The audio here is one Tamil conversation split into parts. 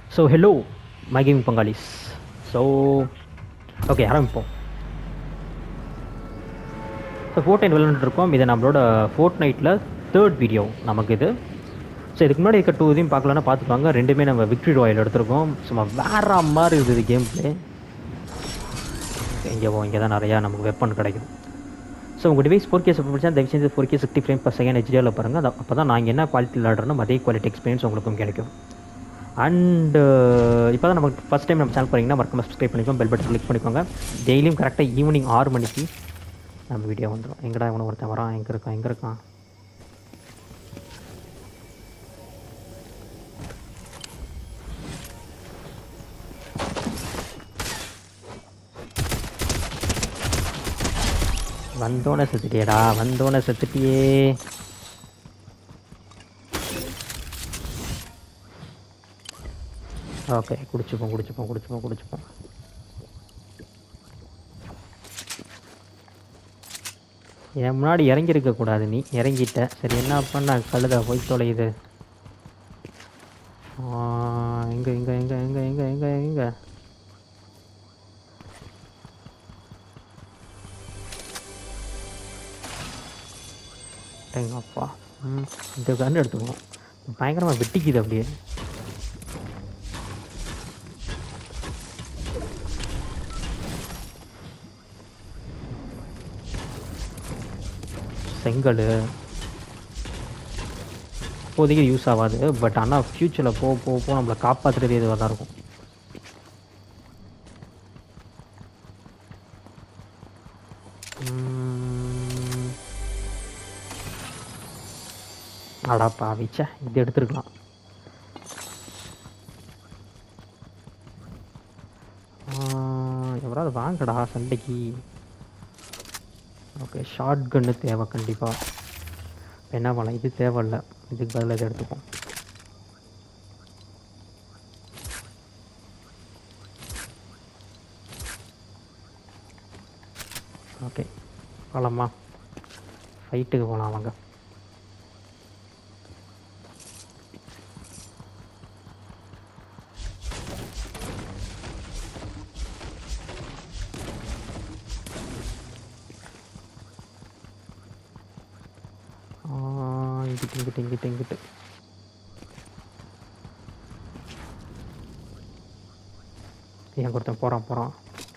ஸோ ஹலோ மை கேமிங் பங்காளிஸ் ஸோ ஓகே ஆரம்பிப்போம் ஸோ ஃபோர்ட் நைட் விளையாண்டுருக்கோம் இது நம்மளோட ஃபோர்ட் நைட்டில் தேர்ட் வீடியோ நமக்கு இது ஸோ இதுக்கு முன்னாடி இருக்க டூ இதையும் பார்க்கலன்னா பார்த்துப்பாங்க ரெண்டுமே நம்ம விக்ட்ரி ராயல் எடுத்திருக்கோம் சும்மா வேற மாதிரி இருக்குது கேம் பிளே இங்கே போ இங்கே தான் நிறையா நமக்கு வெப்பன் கிடைக்கும் ஸோ உங்கள் டிவைஸ் ஃபோர் கேஸ் பிடிச்சா தயவு செஞ்சு four K sixty frame per second ஹெச்டியில் பாருங்கள் அது அப்போ தான் நாங்கள் என்ன குவாலிட்டி விளாடுறோமோ அதே குவாலிட்டி எக்ஸ்பீரியன்ஸ் உங்களுக்கும் கிடைக்கும் அண்டு இப்போ தான் நமக்கு ஃபஸ்ட் டைம் நம்ம சேனல் பண்ணிங்கன்னா மறக்காம சப்ஸ்கிரைப் பண்ணிக்கோங்க பெல் பட்டன் கிளிக் பண்ணிக்கோங்க டெய்லியும் கரெக்டாக ஈவினிங் ஆறு மணிக்கு நம்ம வீடியோ வந்துடும் எங்கடா இவனை ஒருத்தன் வரான் எங்கே இருக்கான் எங்கே இருக்கான் வந்தோன்னே செத்துட்டியேடா வந்தோன்னே செத்துட்டியே ஓகே குடிச்சுப்போம் குடிச்சுப்போம் குடிச்சுப்போம் குடிச்சுப்போம் என் முன்னாடி இறங்கியிருக்க கூடாது நீ இறங்கிட்ட சரி என்ன பண்ண கழுத போய் தொலையுது எங்க எங்க எங்க எங்க எங்க எங்க எங்க எங்க அப்பா ம் இந்த கன்று எடுத்துக்கணும் பயங்கரமாக வெட்டிக்குது அப்படியே செங்கல் இப்போதைக்கு யூஸ் ஆகாது பட் ஆனால் ஃப்யூச்சரில் போக போக போக நம்மளை காப்பாற்றுறது இதுவாக தான் இருக்கும் உம். அடா பாவிச்சே இது எடுத்துருக்கலாம் எவராவது வாங்கடா சண்டைக்கு ஓகே ஷார்ட் கன்னு தேவை கண்டிப்பாக என்ன பண்ணலாம் இது தேவையில்ல இதுக்கு பதிலாக இதை எடுத்துப்போம் ஓகே போகலாமா ஃபைட்டுக்கு போகலாம் வாங்க ஆ, இங்கிட்டு இங்கிட்டு இங்கிட்டு இங்கிட்டு என் ஒருத்தன் போகிறான் போகிறான்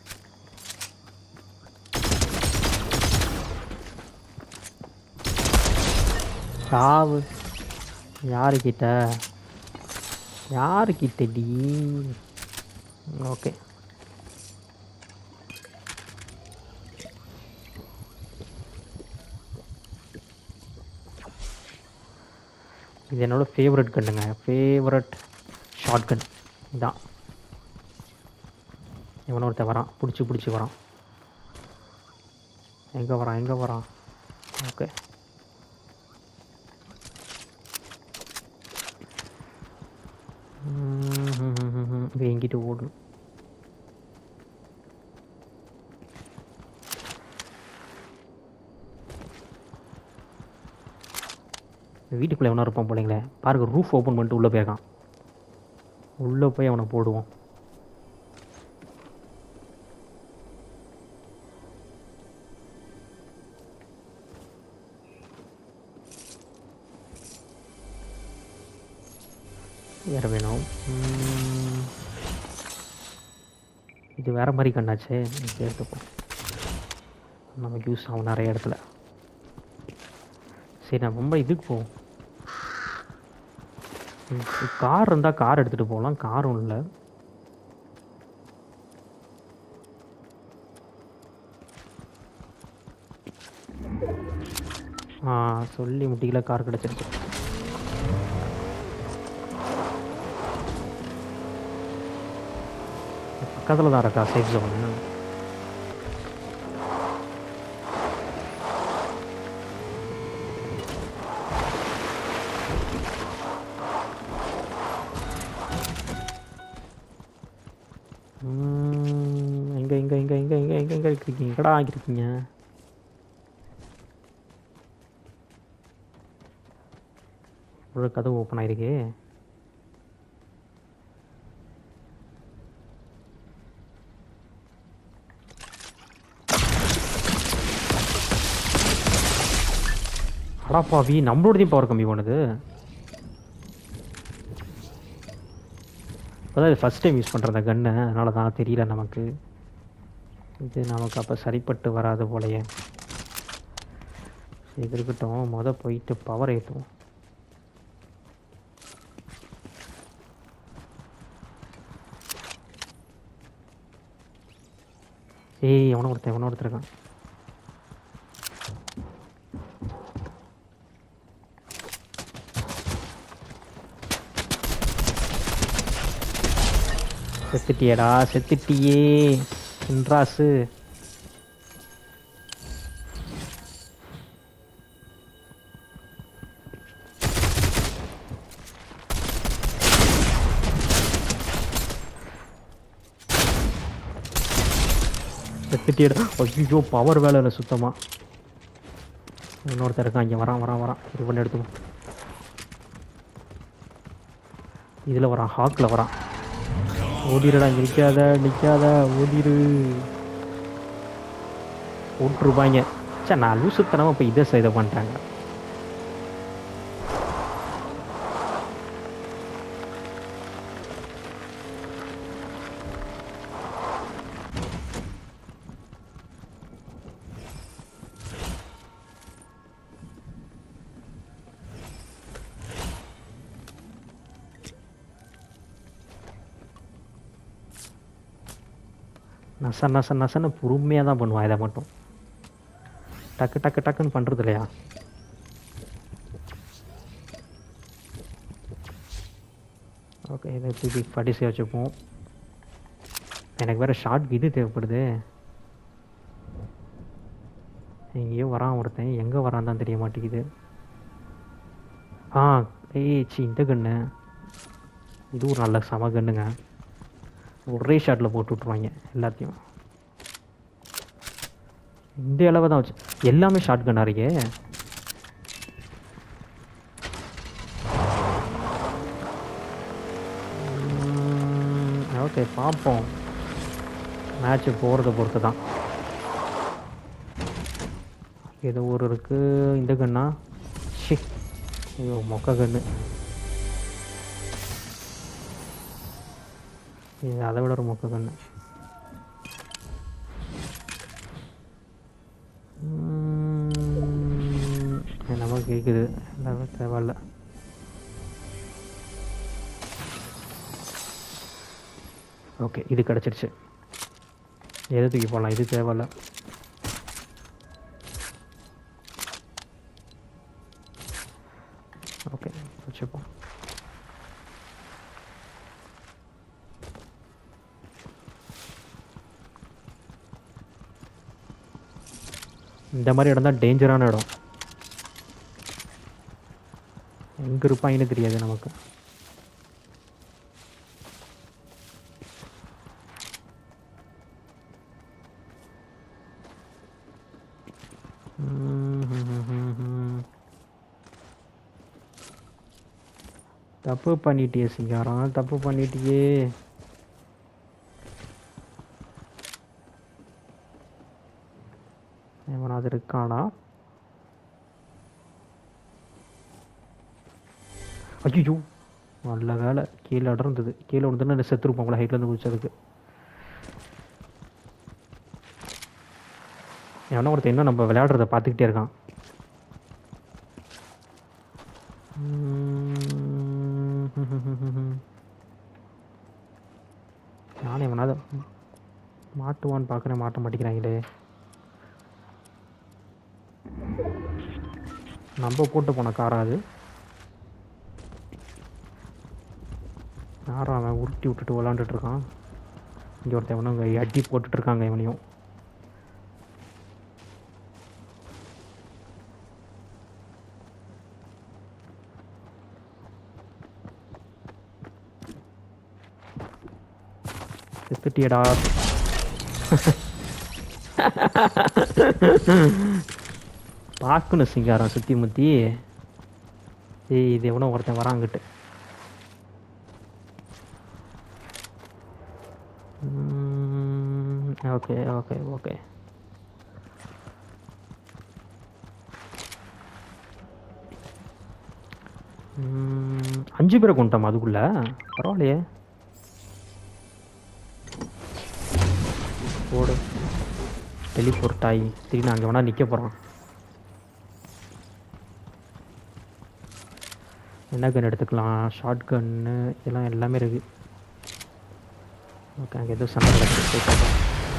சாவு யாருக்கிட்ட யாருக்கிட்ட டி ஓகே இது என்னோட ஃபேவரட் கன்னுங்க ஃபேவரட் ஷார்ட் கன் இதான் இவன ஒருத்தன் வரான் பிடிச்சி பிடிச்சி வரான் எங்கே வரான் எங்கே வரான் ஓகே இது எங்கிட்ட ஓடும் வீட்டுக்குள்ளே எவனா இருப்பான் போலங்களே பாருங்க ரூஃப் ஓப்பன் பண்ணிட்டு உள்ளே போயிருக்கான் உள்ளே போய் அவனை போடுவோம் வேற வேணும் உம், இது வேற மாதிரி கண்ணாச்சே இது எடுத்துப்போம் நமக்கு யூஸ் ஆகும் நிறைய இடத்துல சரி நான் ரொம்ப இதுக்கு போவோம் கார் இருந்தால் கார் எடுத்துகிட்டு போகலாம் காரும் இல்லை ஆ சொல்லி முட்டிக்கல கார் கிடச்சிருச்சு பக்கத்தில் தான் இருக்கா சேஃப் ஜோனு எங்கே எங்கே எங்கே எங்கே எங்கே எங்கே எங்கே இருக்கீங்க எங்கடா ஆகிருக்கீங்க ஒரு கதவு ஓப்பன் ஆயிருக்கு அடாப்பாவி நம்மளோடதையும் பவர் கம்மி பண்ணுது இப்போதான் இது ஃபஸ்ட் டைம் யூஸ் பண்ணுற கன்று அதனால தான் தெரியல நமக்கு இது நமக்கு அப்போ சரிப்பட்டு வராது போலயே சரி, இது இருக்கட்டும் மொதல் போயிட்டு பவர் ஏற்றுவோம் ஏய் எவனோ ஒருத்தன் எவனோ ஒருத்தர் இருக்கான் செத்துட்டியேடா செத்துட்டியே இன்ட்ராஸு செத்துட்டியடா ஐயோ பவர் வேலை இல்லை சுத்தமாக இன்னொருத்தர் இருக்கான் இங்கே வரான் வரான் வரான் இது பண்ணி எடுத்துக்கோ இதில் வரான் ஹாக்கில் வரான் ஓடிடுடா இங்கே நிற்காத நிற்காத ஓடிடு போட்டுருப்பாங்க சே நான் லூசுத்தனமாக இப்போ இதை இதை பண்ணிட்டாங்க நச நச நசன்னு பொறுமையாக தான் பண்ணுவான் இதை மட்டும் டக்கு டக்கு டக்குன்னு பண்ணுறது இல்லையா ஓகே இதை தூக்கி படிச்சு வச்சுப்போம் எனக்கு வேறு ஷார்ட் இது தேவைப்படுது எங்கேயோ வரான் ஒருத்தன் எங்கே வரான் தான் தெரிய மாட்டேங்குது ஆ ஏய் சி இந்த கன்று இது ஒரு நல்ல சம கன்னுங்க ஒரே ஷாட்டில் போட்டு விட்ருவாங்க எல்லாத்தையும் இந்த அளவு தான் வச்சு எல்லாமே ஷார்ட் கன்னாக இருக்கே ஓகே பார்ப்போம் மேட்ச்சு போகிறத பொறுத்து தான் ஏதோ ஒரு இருக்குது இந்த கண்ணா ஷி ஐயோ மொக்க கன்று இது அதை விட ஒரு மொக்க கண்ணு உம், என்னமோ கேட்குது எல்லாமே தேவையில்ல ஓகே இது கிடச்சிருச்சு எது தூக்கி போடலாம் இது தேவையில்ல ஓகே வச்சுப்போம் இந்த மாதிரி இடம் தான் டேஞ்சரான இடம் எங்கே இருப்பாங்கன்னு தெரியாது நமக்கு தப்பு பண்ணிட்டியே சிங்காரம் தப்பு பண்ணிட்டியே எவனாவது இருக்கானா ஐயோ நல்ல வேலை கீழே இடம் இருந்தது கீழே விழுந்துன்னு செத்துருப்போம் உங்களை ஹைட்லேருந்து குதிச்சதுக்கு எவனோ ஒருத்தன் இன்னும் நம்ம விளையாடுறத பார்த்துக்கிட்டே இருக்கான் உம் நானே எவனாவது மாட்டுவான்னு பார்க்குறேன் மாட்ட மாட்டேங்கிறாங்களே நம்ம போட்டு போன காரா அது யாரும் அவன் உருட்டி விட்டுட்டு விளாண்டுட்டு இருக்கான் இங்கே ஒருத்தன் இவனும் இங்கே அடி போட்டுட்டு இருக்காங்க இவனையும் செத்துட்டியடா பார்க்கணும் சிங்காரம் சுற்றி முற்றி ஏய் இது எவனோ ஒருத்தன் வராங்கிட்டு ஓகே ஓகே ஓகே ம், அஞ்சு பேரை கொண்டோம் அதுக்குள்ள பரவாயில்லையே ஓடு டெலிபோர்ட் ஆகி திடீர்னு அங்கே வேணா நிற்க போகிறான் என்ன கன் எடுத்துக்கலாம் ஷார்ட் கன்னு இதெல்லாம் எல்லாமே இருக்கு ஓகே அங்கே எதுவும் சண்டை நடக்குது போய் பார்ப்போம்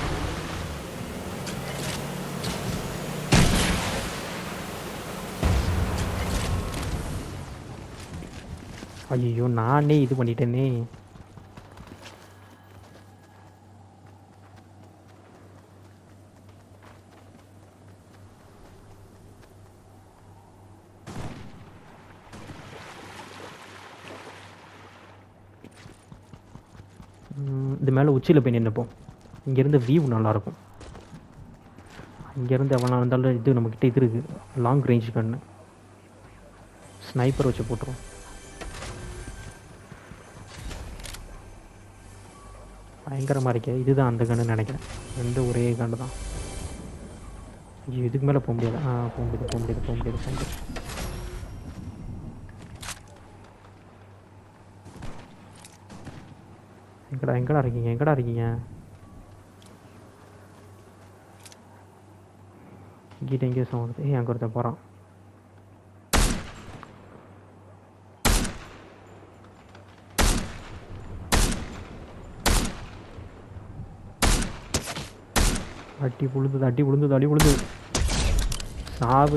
ஐயோ நானே இது பண்ணிட்டேனே ம், இது மேலே உச்சியில் போய் நின்றுப்போம் இங்கேருந்து வியூ நல்லாயிருக்கும் இங்கேருந்து எவ்வளோ இருந்தாலும் இது நம்மக்கிட்ட இது இருக்குது லாங் ரேஞ்ச் கன்று ஸ்னைப்பர் வச்சு போட்டுருவோம் பயங்கரமாக இருக்கே இதுதான் அந்த கன்று நினைக்கிறேன் ரெண்டு ஒரே கன்று தான் ஐயோ இதுக்கு மேலே போக முடியாது ஆ போக முடியாது போக முடியாது போக முடியாது போக முடியாது எங்கடா எங்கடா இருக்கீங்க எங்கடா இருக்கீங்க இங்கிட்ட எங்கேயோ சவுண்ட் ஏய் அங்கே ஒருத்தன் போகிறான் அடி விழுந்தது அடி விழுந்தது அடி விழுந்தது சாவு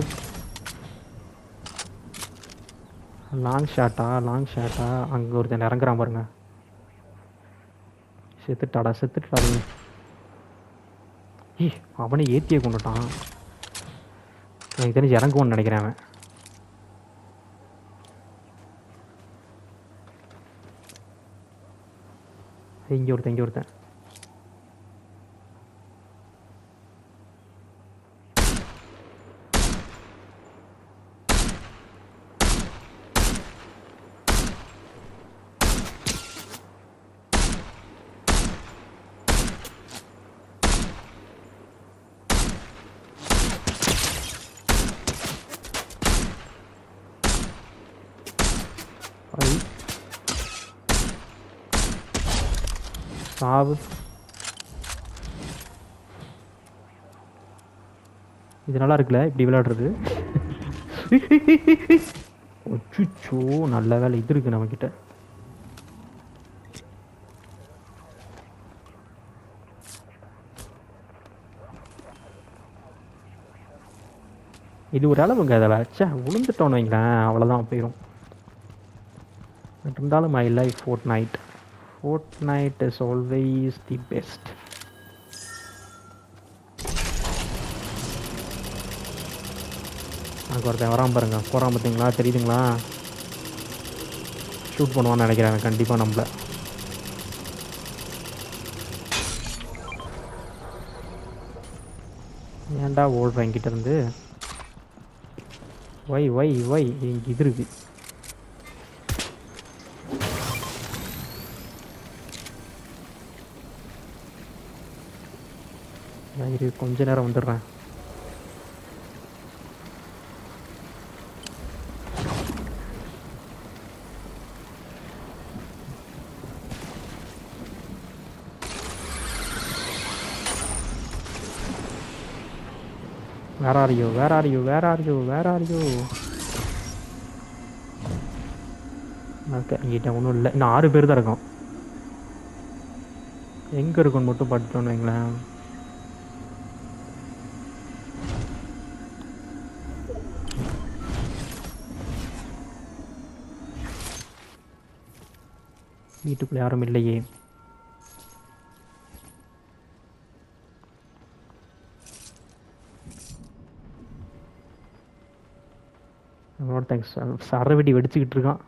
லாங் ஷாட்டா லாங் ஷாட்டா அங்கே ஒருத்தன் இறங்குறான் பாருங்க செத்துட்டாடா செத்துட்டாடா நீ. ஏய் அவனை ஏத்தியே கொண்டுட்டான் எனக்கு தெரிஞ்சு இறங்குவோன்னு நினைக்கிறேன் அவன் இங்கே ஒருத்தன் இங்கே ஒருத்தன் ஐ சாவு இது நல்லா இருக்குல்ல இப்படி விளையாடுறது அச்சுச்சோ நல்ல வேலை இது இருக்கு நம்மக்கிட்ட இது ஒரு அளவுங்க அதை வச்சா விழுந்துட்டோன்னு வைங்களேன் அவ்வளோதான் போயிடும் பட் இருந்தாலும் I like Fortnite Fortnite is always the best அங்கே ஒருத்தன் வரான் பாருங்க போகிறான் பார்த்தீங்களா தெரியுதுங்களா ஷூட் பண்ணுவான்னு நினைக்கிறேன் கண்டிப்பாக நம்மள ஏன்டா ஓடுற என்கிட்ட இருந்து வை வை வை இங்கே இது இருக்கு நான் இரு கொஞ்ச நேரம் வந்துடுறேன் where are you where are you where are you where are you okay என்கிட்ட ஒன்றும் இல்லை இன்னும் ஆறு பேர் தான் இருக்கோம் எங்கே இருக்குன்னு மட்டும் பார்த்துட்டோன்னு வைங்களேன் வீட்டுக்குள்ள யாரும் இல்லையே ஒருத்தன் சரவெடி வெடிச்சுக்கிட்டு இருக்கான்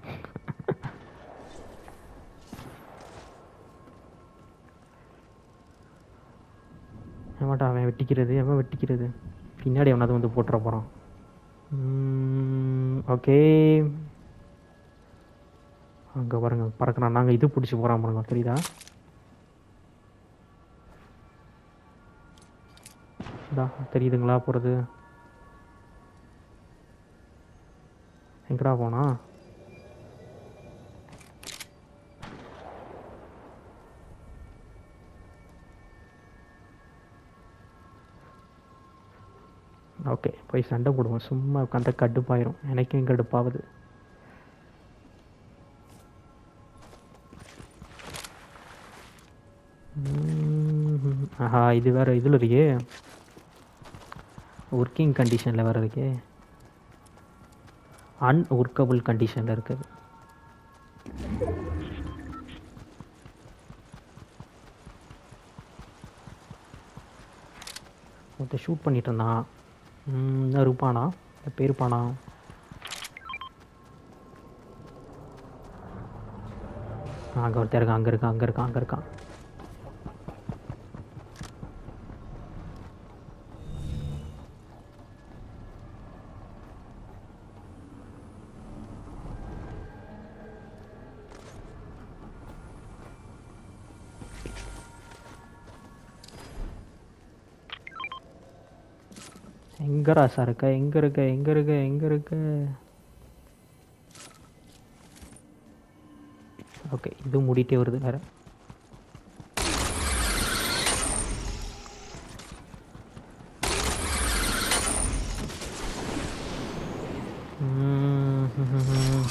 ஏமாட்டா அவன் வெட்டிக்கிறது அவன் வெட்டிக்கிறது பின்னாடி அவனாவது வந்து போட்டுற போகிறான் ஓகே அங்கே பாருங்க பறக்கிறான் நாங்கள் இது பிடிச்சி போகிறான் பாருங்க தெரியுதா இதா தெரியுதுங்களா போகிறது எங்கடா போனா ஓகே போய் சண்டை போடுவோம் சும்மா உட்காந்தா கடுப்பாயிரும் எனக்கும் கடுப்பாகுது ம்ஹும். ஆஹா இது வேற இதில் இருக்கே ஒர்க்கிங் கண்டிஷனில் வேற இருக்கே அன்ஒர்க்கபிள் கண்டிஷனில் இருக்குது ஒருத்தன் ஷூட் பண்ணிட்டு இருந்தான் ம், இன்னும் இருப்பானா இல்லை பேருப்பானா அங்கே ஒருத்தர் இருக்கான் அங்கே இருக்கான் அங்கே இருக்கான் அங்கே இருக்கான் எங்க ராசா இருக்க எங்க இருக்க எங்க இருக்க எங்க இருக்க ஓகே இது மூடிட்டே வருது வேற ம், ஹம், ஹம், ஹம்.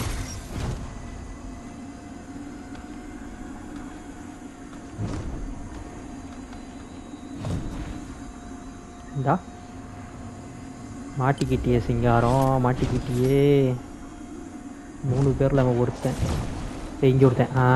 இந்தா மாட்டிக்கிட்டியே சிங்காரம் மாட்டிக்கிட்டியே மூணு பேரில் அவன் ஒருத்தன் ஏய், இங்கே ஒருத்தன் ஆ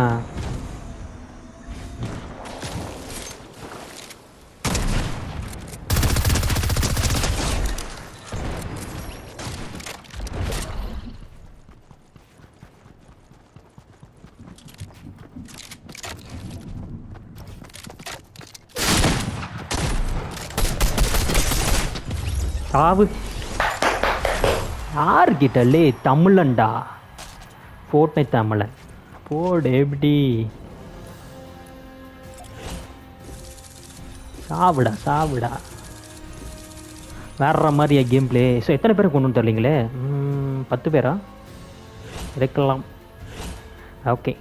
சாவு யார்கிட்ட லே தமிழன்டா போட்டை தமிழன் போடு எப்படி சாவுடா சாவுடா வேற மாதிரியா கேம் பிளே ஸோ எத்தனை பேரை கொண்டு வந்து தரலீங்களே ம், பத்து பேரா இருக்கலாம் ஓகே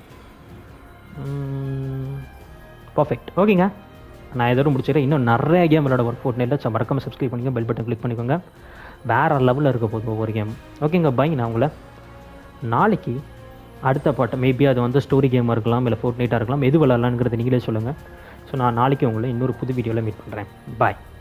பர்ஃபெக்ட் ஓகேங்க நான் எதோட முடிச்சிடறேன் இன்னும் நிறைய கேம் விளையாட ஒர்க் ஃபோர்ட் நெட்டில் மறக்காம சப்ஸ்கிரைப் பண்ணிக்கோங்க பெல் பட்டன் கிளிக் பண்ணிக்கோங்க வேறு லெவலில் இருக்க போகுது ஒவ்வொரு கேம் ஓகேங்க பை நான் உங்களை நாளைக்கு அடுத்த பாட்டு மேபி அது வந்து ஸ்டோரி கேமாக இருக்கலாம் இல்லை ஃபோர்ட் நைட்டாக இருக்கலாம் எது விளாட்லாங்கிறது நீங்களே சொல்லுங்கள் ஸோ நான் நாளைக்கு உங்களை இன்னொரு புது வீடியோவில் மீட் பண்ணுறேன் பாய்